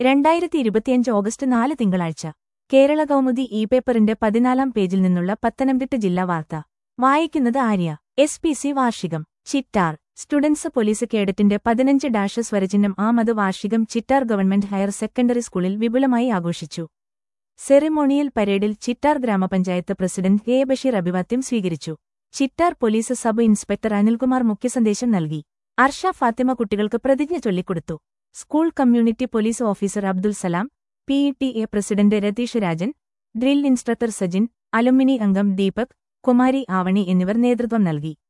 രണ്ടായിരത്തി ഇരുപത്തിയഞ്ച് ഓഗസ്റ്റ് നാല് തിങ്കളാഴ്ച കേരള കൗമുദി ഇ പേപ്പറിന്റെ പതിനാലാം പേജിൽ നിന്നുള്ള പത്തനംതിട്ട ജില്ലാ വാർത്ത വായിക്കുന്നത് ആര്യ എസ് പി സി വാർഷികം ചിറ്റാർ സ്റ്റുഡൻസ് പോലീസ് കേഡറ്റിന്റെ പതിനഞ്ച് ഡാഷ് സ്വരചിഹ്നം ആമത് വാർഷികം ചിറ്റാർ ഗവൺമെന്റ് ഹയർ സെക്കൻഡറി സ്കൂളിൽ വിപുലമായി ആഘോഷിച്ചു സെറിമോണിയൽ പരേഡിൽ ചിറ്റാർ ഗ്രാമപഞ്ചായത്ത് പ്രസിഡന്റ് എ ബഷീർ അഭിവാദ്യം സ്വീകരിച്ചു Chittar police sub inspector Anilkumar മുഖ്യസന്ദേശം നൽകി അർഷ ഫാത്തിമ കുട്ടികൾക്ക് പ്രതിജ്ഞ ചൊല്ലിക്കൊടുത്തു school community police officer Abdul Salam P E T A president Ratheesh Rajan drill instructor Sajin alumni അംഗം ദീപക് കുമാരി ആവണി എന്നിവർ നേതൃത്വം നൽകി